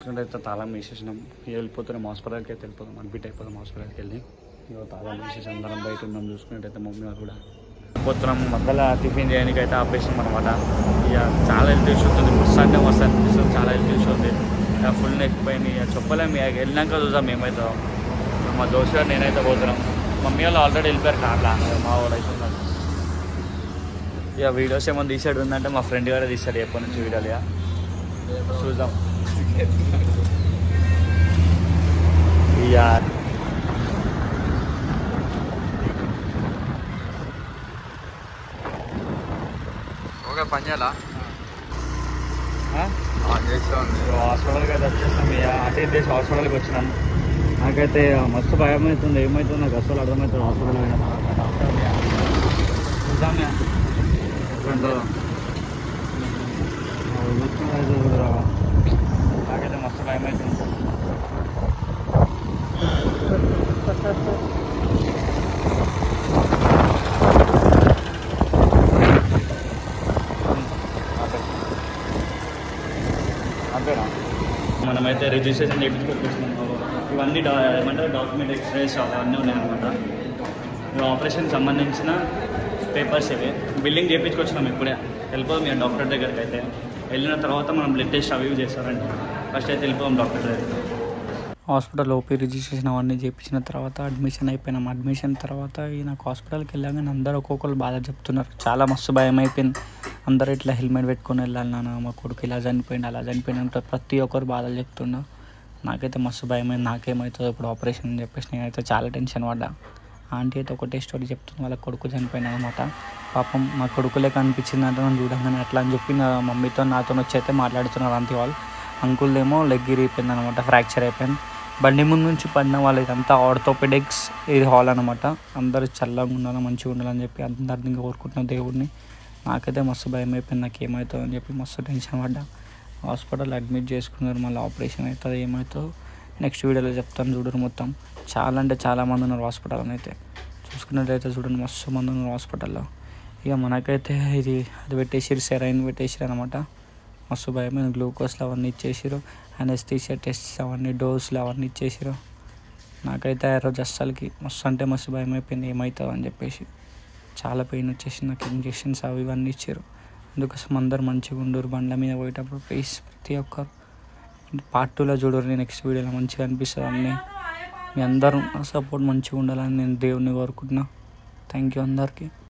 చూసుకున్నట్లయితే తాళం వేసేసినాం ఇక వెళ్ళిపోతున్నాం హాస్పిటల్కి అయితే వెళ్ళిపోతాం అడ్మిట్ అయిపోతాం హాస్పిటల్కి వెళ్ళి ఇక తాళం వేసేసి అందరం బయట ఉన్నాం చూసుకున్నట్టయితే మమ్మీ వాళ్ళు కూడా పోతున్నాం మధ్యలో టిఫిన్ చేయడానికి అయితే ఆపేసాం అనమాట ఇక చాలా హెల్త్ ఇష్యూ ఉంది మస్తు అంటే మస్తు అనిపిస్తుంది చాలా హెల్త్ ఇష్యూ ఉంది ఇక ఫుల్ నెక్ పోయింది ఇక చెప్పలేము ఇక వెళ్ళినాక చూద్దాం ఏమవుతుందో మా దోస్తు గారు నేనైతే పోతున్నాం మమ్మీ వాళ్ళు ఆల్రెడీ వెళ్ళిపోయారు కార్లా మా వాళ్ళు అయితే ఉన్నారు ఇక వీడియోస్ ఏమైనా తీసాడు ఉందంటే మా ఫ్రెండ్ గారే తీసాడు ఎప్పటి నుంచి వీడియోలు ఇక చూద్దాం ఇక ఓకే పని చేయాలా ఆ? ఆన్ చేస్తూ ఉంది హాస్పిటల్కి అయితే వచ్చేసాం ఇక అటే దేశం హాస్పిటల్కి వచ్చినాం నాకైతే మస్తు భయం అవుతుంది ఏమవుతుంది నాకు అసలు అర్థమవుతుంది హాస్పిటల్ పోయిన తర్వాత డాక్టర్ చూద్దాం ఇక. ఎట్లుంటుందో. ఆ చూసుకుంటే అయితే చూడురా. నాకైతే మస్తు భయం అవుతుంది అంతేనా మనమైతే రిజిస్ట్రేషన్ చేయించుకొచ్చేసినాం ఇవన్నీ డా ఏమంటారు డాక్యుమెంట్ ఎక్స్రేస్ అవన్నీ ఉన్నాయన్నమాట ఇవి ఆపరేషన్కి సంబంధించిన పేపర్స్ ఇవి బిల్లింగ్ చేయించుకొచ్చినాం ఇప్పుడే వెళ్ళిపోదాం ఇక డాక్టర్ దగ్గరికి అయితే వెళ్ళిన తర్వాత మనం బ్లడ్ టెస్ట్ అవి ఇవి చేస్తారండి ఫస్ట్ అయితే వెళ్ళిపోదాం డాక్టర్ దగ్గరికి హాస్పిటల్ ఓపీ రిజిస్ట్రేషన్ అవన్నీ చేయించిన తర్వాత అడ్మిషన్ అయిపోయినాం అడ్మిషన్ తర్వాత ఈ నాకు హాస్పిటల్కి వెళ్ళగానే అందరూ ఒక్కొక్కరు బాధ చెప్తున్నారు చాలా మస్తు భయం అయిపోయింది అందరూ ఇట్లా హెల్మెట్ పెట్టుకొని వెళ్ళాలి నాన్న మా కొడుకు ఇలా చనిపోయింది అలా చనిపోయింది అంటే ప్రతి ఒక్కరు బాధలు చెప్తుండో నాకైతే మస్తు భయం అయింది నాకేమవుతుందో ఇప్పుడు ఆపరేషన్ అని చెప్పేసి నేనైతే చాలా టెన్షన్ పడ్డా ఆంటీ అయితే ఒకటే స్టోరీ చెప్తుంది వాళ్ళ కొడుకు చనిపోయినా అనమాట పాపం మా కొడుకులే కనిపించింది అంటే నన్ను చూడంగానే అట్లా అని చెప్పి నా మమ్మీతో నాతో వచ్చి అయితే మాట్లాడుతున్నారు ఆంటీ వాళ్ళు అంకుల్ ఏమో లెగ్ ఇరిగిపోయింది అనమాట ఫ్రాక్చర్ అయిపోయింది బండి ముందు నుంచి పడిన వాళ్ళు ఇదంతా ఆర్థోపెడిక్స్ ఇది హాల్ అనమాట అందరూ చల్లగా ఉండాలి మంచిగా ఉండాలని చెప్పి అందరిని కోరుకుంటున్న దేవుడిని నాకైతే మస్తు భయం అయిపోయింది నాకు ఏమవుతుందో అని చెప్పి మస్తు టెన్షన్ పడ్డా హాస్పిటల్ అడ్మిట్ చేసుకున్నారు మళ్ళీ ఆపరేషన్ అవుతుంది ఏమవుతుందో నెక్స్ట్ వీడియోలో చెప్తాను చూడరు మొత్తం చాలా అంటే చాలా మంది ఉన్నారు హాస్పిటల్ అయితే చూసుకున్నట్లయితే చూడండి మస్తు మంది ఉన్నారు హాస్పిటల్లో ఇక మనకైతే ఇది అది పెట్టేసిరు సెరైన్ పెట్టేసిరు అనమాట మస్తు భయమైన గ్లూకోజ్లు అవన్నీ ఇచ్చేసిరు అనెస్థీషియా టెస్ట్స్ అవన్నీ డోసులు అవన్నీ ఇచ్చేసిరు నాకైతే ఆ రోజు అస్సలకి మస్తు అంటే మస్తు భయం అయిపోయింది ఏమవుతుందో అని చెప్పేసి చాలా పెయిన్ వచ్చేసి నాకు ఇంజెక్షన్స్ అవి ఇవన్నీ ఇచ్చారు అందుకోసం అందరు మంచిగా ఉండరు బండ్ల మీద పోయేటప్పుడు ప్లీజ్ ప్రతి ఒక్కరు పార్ట్ టూలో చూడరు నెక్స్ట్ వీడియోలో మంచిగా అనిపిస్తుంది అన్నీ మీ అందరూ సపోర్ట్ మంచిగా ఉండాలని నేను దేవుని కోరుకుంటున్నా థ్యాంక్ యూ అందరికీ